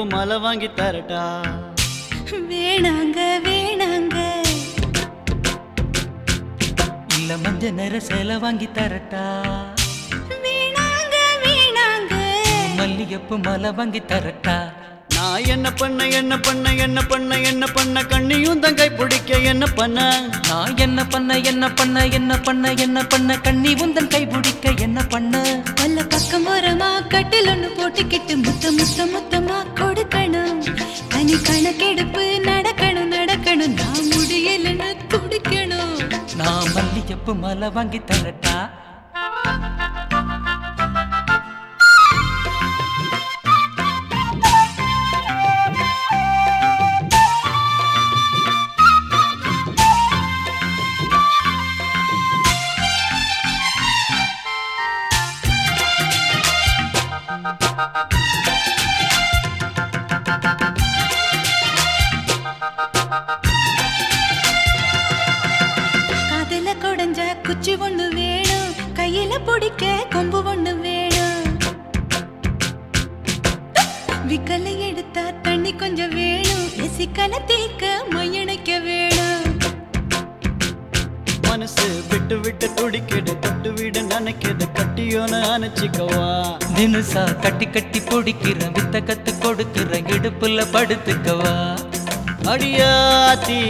மலை வாங்கி தரட்டா வேணாங்க வேணாங்க இல்ல மஞ்ச நிற சேலை வாங்கி தரட்டா வேணாங்க வேணாங்க மல்லிகைப்பூ மலை வாங்கி தரட்டா நான் என்ன பண்ண என்ன பண்ண என்ன பண்ண என்ன பண்ண கண்ணியும் தங்கை பிடிக்க என்ன பண்ண நான் என்ன பண்ண என்ன பண்ண என்ன பண்ண என்ன பண்ண கண்ணி உந்தன் கை பிடிக்க என்ன பண்ண பல்ல பக்கம் ஓரமா கட்டில் ஒண்ணு போட்டுக்கிட்டு முத்த முத்த முத்தமா கொடுக்கணும் தனி கணக்கெடுப்பு நடக்கணும் நடக்கணும் நான் முடியலன்னு துடிக்கணும் நான் மல்லிகைப்பூ மலை வாங்கி தரட்டா காதுல குடஞ்ச குச்சி ஒண்ணு வேணும் கையில பிடிக்க கொம்பு ஒண்ணு வேணும் விக்கலை எடுத்தா தண்ணி கொஞ்சம் வேணும் சிக்கல தீக்க மையணைக்க வேணும் மனசு விட்டு விட்டு துடிக்கிடு தொட்டு விட நினைக்கிது கட்டியோன்னு அணைச்சிக்கவா தினுசா கட்டி கட்டி பிடிக்கிறேன் வித்த கத்து கொடுக்கிறேன் இடுப்புல படுத்துக்கவா அடியாத்தி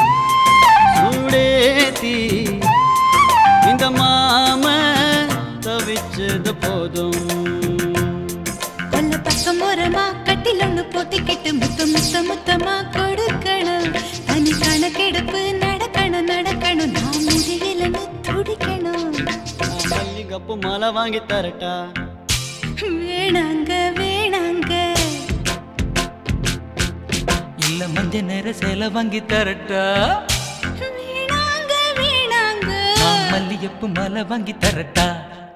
சூடேத்தி இந்த மாம தவிச்சது போதும் கொல்ல பக்கம் ஓரமா கட்டில் ஒண்ணு போட்டிக்கிட்டு முத்த முத்த முத்தமா கொடுக்கணும் தனி கணக்கெடுப்பு நடக்கணும் நடக்கணும் நான் முடியலன்னு துடிக்கணும் நான் மல்லிகப்பு மலை வாங்கி தரட்டா வேணாங்க வேணாங்க இல்ல மஞ்ச நிற சேலை வாங்கி தரட்டா வேணாங்க வேணாங்க நான் மல்லிகைப்பூ மலை வாங்கி தரட்டா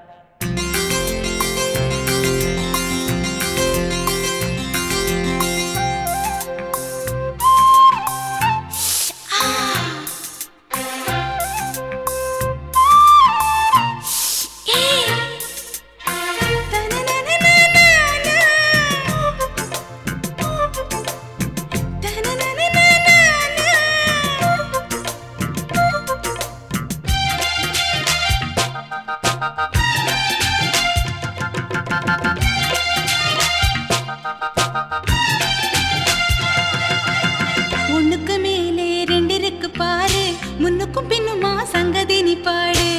ஒண்ணுக்கு மேலே ரெண்டு இருக்கு பாரு முன்னுக்கும் பின்னுமா சங்கதி நீ பாடு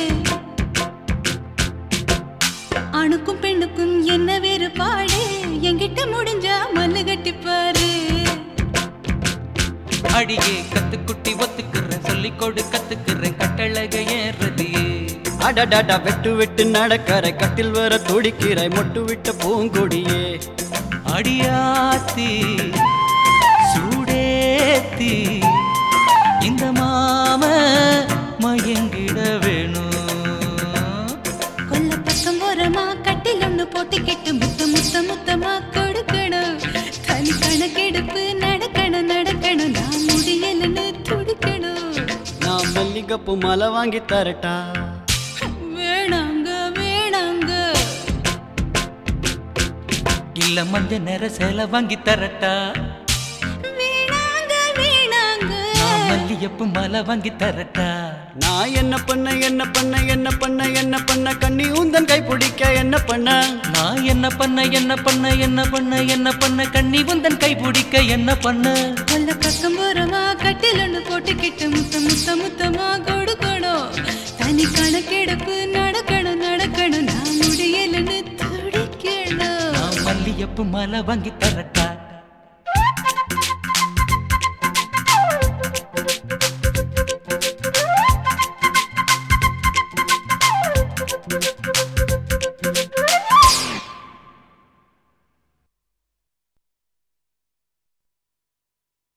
ஆணுக்கும் பெண்ணுக்கும் என்ன வேறுபாடு என்கிட்ட முடிஞ்சா மல்லு கட்டி பாரு அடியே கத்துக்குட்டி ஒத்துக்கிறேன் சொல்லிக் கொடு கத்துக்கிறேன் கட்டழக ஏறதியே அடடடா வெட்டு வெட்டு நடக்கற கட்டில் வர துடிக்கிற மொட்டு விட்ட பூங்கொடியே அடியாத்தி சூடேத்தி இந்த மாம மயங்கிட வேணும் கொல்ல பக்கம் ஓரமா கட்டில் ஒண்ணு போட்டுக்கிட்டு முத்த முத்த முத்தமா கொடுக்கணும் தனி கணக்கெடுப்பு நடக்கணும் நடக்கணும் நான் முடியலன்னு துடிக்கணும் நான் மல்லிகப்பு மலை வாங்கி தரட்டா வேணாங்க வேணாங்க இல்ல மஞ்ச நிற சேலை வாங்கி தரட்டா வேணாங்க வேணாங்க நான் மல்லிகைப்பூ மலை வாங்கி தரட்டா நான் என்ன பண்ண என்ன பண்ண என்ன பண்ண என்ன பண்ண கண்ணி உந்தன் கை பிடிக்க என்ன பண்ண நான் என்ன பண்ண என்ன பண்ண என்ன பண்ண என்ன பண்ண கண்ணி உந்தன் கை பிடிக்க என்ன பண்ண கொல்ல பக்கம் ஓரமா கட்டில் ஒண்ணு போட்டுக்கிட்டு முத்த முத்த முத்தமா கொடுக்கணும் தனி கணக்கெடுப்பு நடக்கணும் நடக்கணும் நான் முடியலன்னு துடிக்கணும் நான் மல்லிகைப்பூ மலை வாங்கி தரட்டா